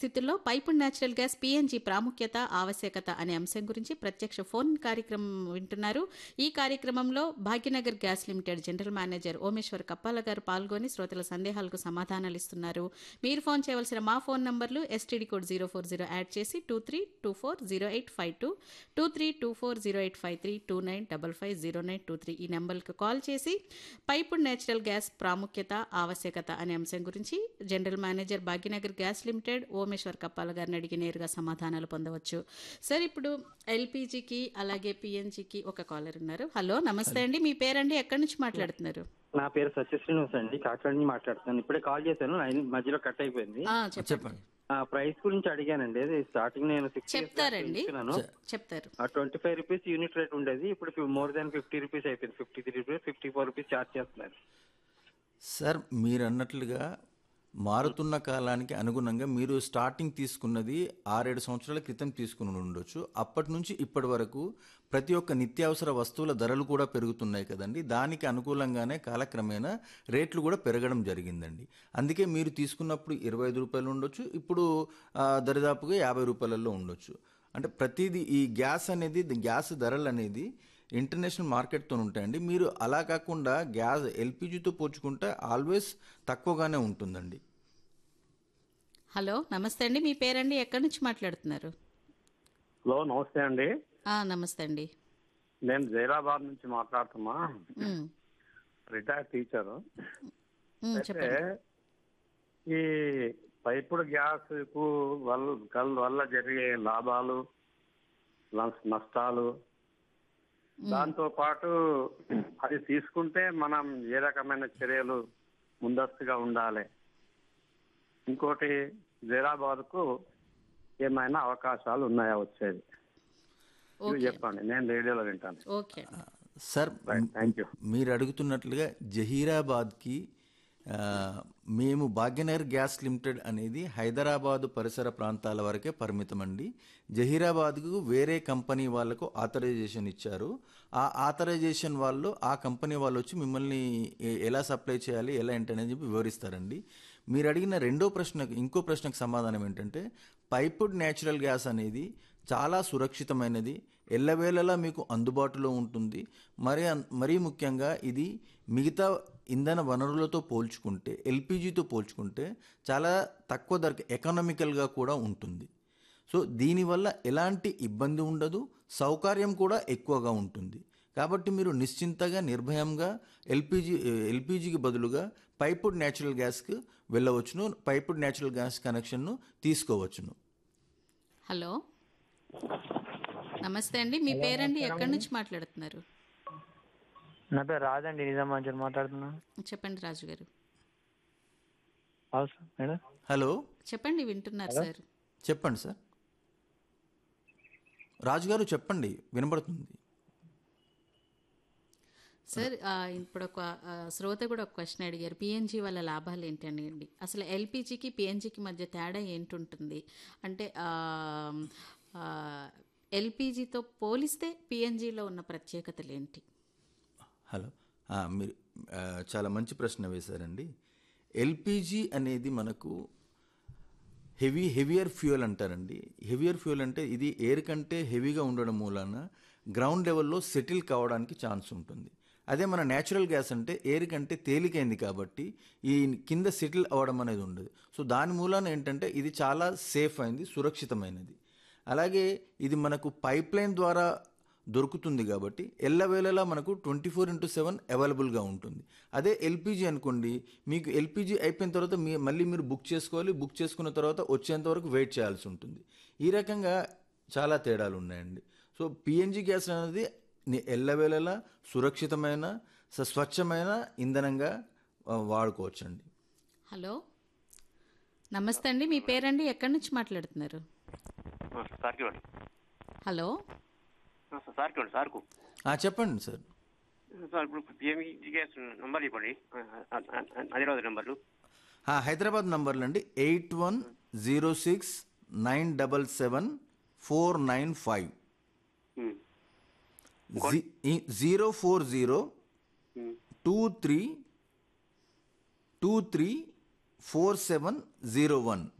పరిస్థితుల్లో piped natural gas PNG ప్రాముఖ్యత ఆవశ్యకత అనే అంశం గురించి ప్రత్యక్ష ఫోన్ కార్యక్రమం వింటున్నారు ఈ కార్యక్రమంలో Bhagyanagar gas limited general manager Omeshwar Kappala garu పాల్గొని శ్రోతల సందేహాలకు సమాధానాలు ఇస్తున్నారు మీరు ఫోన్ చేయవలసిన మా ఫోన్ నంబర్లు STD code zero four zero add చేసి two three two four zero eight five two two three two four zero eight five three two nine double five zero nine two three ఈ నెంబర్కి call చేసి piped natural gas ప్రాముఖ్యత ఆవశ్యకత అనే అంశం గురించి general manager Bhagyanagar gas limited Omeshwar Kappala గారిని అడిగి నేరుగా సమాధానాలు పొందవచ్చు సార్ ఇప్పుడు ఎల్పిజికి అలాగే పిఎన్జికి ఒక కాలర్ ఉన్నారు హలో నమస్తే అండి మీ పేరండి ఎక్కడి నుంచి మాట్లాడుతున్నారు నా పేరు సత్యశ్రీనివాస్ అండి కాకినాడ నుంచి మాట్లాడుతున్నాను ఇప్పుడే కాల్ చేశాను లైన్ మధ్యలో కట్ అయిపోయింది ఆ, చెప్పండి చెప్పండి ఆ ప్రైస్ గురించి అడిగానండి అది స్టార్టింగ్ నేను సిక్స్ చెప్తారండి తీసుకున్నాను చెప్తారు ఆ twenty five rupees unit rate ఉండేది ఇప్పుడు మోర్ దాన్ ఫిఫ్టీ రూపీస్ అయిపోయింది fifty three rupees fifty four rupees charge చేస్తున్నారు సార్ మీరు అన్నట్లుగా మారుతున్న కాలానికి అనుగుణంగా మీరు స్టార్టింగ్ తీసుకున్నది ఆరేడు సంవత్సరాల క్రితం తీసుకుని ఉండొచ్చు అప్పటి నుంచి ఇప్పటి వరకు ప్రతి ఒక్క నిత్యావసర వస్తువుల ధరలు కూడా పెరుగుతున్నాయి కదండి దానికి అనుకూలంగానే కాలక్రమేణా రేట్లు కూడా పెరగడం జరిగిందండి అందుకే మీరు తీసుకున్నప్పుడు ఇరవై ఐదు రూపాయలు ఉండొచ్చు ఇప్పుడు ఆ, దరిదాపుగా యాభై రూపాయలలో ఉండొచ్చు అంటే ప్రతిదీ ఈ గ్యాస్ అనేది గ్యాస్ ధరలు అనేది ఇంటర్నేషనల్ మార్కెట్తో ఉంటాయండి మీరు అలా కాకుండా గ్యాస్ ఎల్పిజితో పోల్చుకుంటే ఆల్వేస్ తక్కువగానే ఉంటుందండి హలో నమస్తే అండి మీ పేరండి ఎక్కడి నుంచి మాట్లాడుతున్నారు హలో నమస్తే అండి ఆ, నమస్తే అండి నేను జైరాబాద్ నుంచి మాట్లాడుతున్నా ఉమ్, రిటైర్డ్ టీచర్ ఉమ్, అయితే చెప్పండి ఈ పైపుడు గ్యాస్ కు వల్ల కల్- వల్ల జరిగే లాభాలు నస్- నష్టాలు దాంతో పాటు అది తీసుకుంటే మనం ఏ రకమైన చర్యలు ముందస్తుగా ఉండాలి ఇంకోటి జైరాబాద్ కు ఏమైనా అవకాశాలు ఉన్నాయా వచ్చేది ఇవి ఓకే చెప్పండి నేను రేడియోలో వింటాను ఓకే సార్ థ్యాంక్ యూ మీరు అడుగుతున్నట్లుగా జహీరాబాద్కి ఆ, మేము భాగ్యనగర్ గ్యాస్ లిమిటెడ్ అనేది హైదరాబాదు పరిసర ప్రాంతాల వరకే పరిమితం అండి జహీరాబాద్కు వేరే కంపెనీ వాళ్ళకు ఆథరైజేషన్ ఇచ్చారు ఆ ఆథరైజేషన్ వాళ్ళు ఆ కంపెనీ వాళ్ళు వచ్చి మిమ్మల్ని ఎ- ఎలా సప్లై చేయాలి ఎలా ఏంటనేది చెప్పి వివరిస్తారండి మీరు అడిగిన రెండో ప్రశ్నకు ఇంకో ప్రశ్నకు సమాధానం ఏంటంటే పైపుడ్ న్యాచురల్ గ్యాస్ అనేది చాలా సురక్షితమైనది ఎల్లవేళలా మీకు అందుబాటులో ఉంటుంది మరి అన్- మరీ ముఖ్యంగా ఇది మిగతా ఇంధన వనరులతో పోల్చుకుంటే ఎల్పిజితో పోల్చుకుంటే చాలా తక్కువ ధరకు ఎకనామికల్గా కూడా ఉంటుంది సో దీనివల్ల ఎలాంటి ఇబ్బంది ఉండదు సౌకర్యం కూడా ఎక్కువగా ఉంటుంది కాబట్టి మీరు నిశ్చింతగా నిర్భయంగా ఎల్పిజి ఎల్పిజికి బదులుగా పైపుడ్ న్యాచురల్ గ్యాస్కి వెళ్ళవచ్చును పైపుడ్ న్యాచురల్ గ్యాస్ కనెక్షన్ను తీసుకోవచ్చును హలో నమస్తే అండి మీ పేరండి ఎక్కడి నుంచి మాట్లాడుతున్నారు నా పేరు రాజండి నిజామాబాద్ నుంచి మాట్లాడుతున్నా చెప్పండి రాజు గారు అవును సార్ మేడం హలో చెప్పండి వింటున్నారు సార్ చెప్పండి సార్ రాజుగారు చెప్పండి వినబడుతుంది సార్ ఆ, ఇప్పుడు ఒక ఆ, శ్రోత కూడా ఒక క్వశ్చన్ అడిగారు పిఎన్జి వల్ల లాభాలు ఏంటండి అండి అసలు ఎల్పిజికి పిఎన్జికి మధ్య తేడా ఏంటుంటుంది అంటే ఎల్పిజితో పోలిస్తే పిఎన్జిలో ఉన్న ప్రత్యేకతలు ఏంటి హలో ఆ, మీరు ఆ, చాలా మంచి ప్రశ్న వేశారండి ఎల్పిజి అనేది మనకు హెవీ హెవియర్ ఫ్యూయల్ అంటారండి హెవియర్ ఫ్యూయల్ అంటే ఇది ఎయిర్ కంటే హెవీగా ఉండడం మూలాన గ్రౌండ్ లెవెల్లో సెటిల్ కావడానికి ఛాన్స్ ఉంటుంది అదే మన న్యాచురల్ గ్యాస్ అంటే ఎయిర్ కంటే తేలికైంది కాబట్టి ఈ కింద సెటిల్ అవ్వడం అనేది ఉండదు సో దాని మూలాన ఏంటంటే ఇది చాలా సేఫ్ అయింది సురక్షితమైనది అలాగే ఇది మనకు పైప్ లైన్ ద్వారా దొరుకుతుంది కాబట్టి ఎల్లవేళలా మనకు ట్వంటీ ఫోర్ ఇంటూ సెవెన్ అవైలబుల్గా ఉంటుంది అదే ఎల్పిజి అనుకోండి మీకు ఎల్పిజి అయిపోయిన తర్వాత మీ మళ్ళీ మీరు బుక్ చేసుకోవాలి బుక్ చేసుకున్న తర్వాత వచ్చేంత వరకు వెయిట్ చేయాల్సి ఉంటుంది ఈ రకంగా చాలా తేడాలు ఉన్నాయండి సో పిఎన్జి గ్యాస్ అనేది ని- ఎల్లవేళలా సురక్షితమైన స- స్వచ్ఛమైన ఇంధనంగా ఆ, వాడుకోవచ్చండి హలో నమస్తే అండి మీ పేరండి ఎక్కడి నుంచి మాట్లాడుతున్నారు సార్కి ఇవ్వండి హలో సార్కి ఇవ్వండి సార్కు ఆ, చెప్పండి సార్ సార్ ఇప్పుడు పిఎంఈ గ్యాస్ నంబర్ చెప్పండి హైదరాబాద్ నెంబర్లు ఆ, హైదరాబాద్ నంబర్లు అండి eight one zero six nine double seven four nine five zero four zero two three two three four seven zero one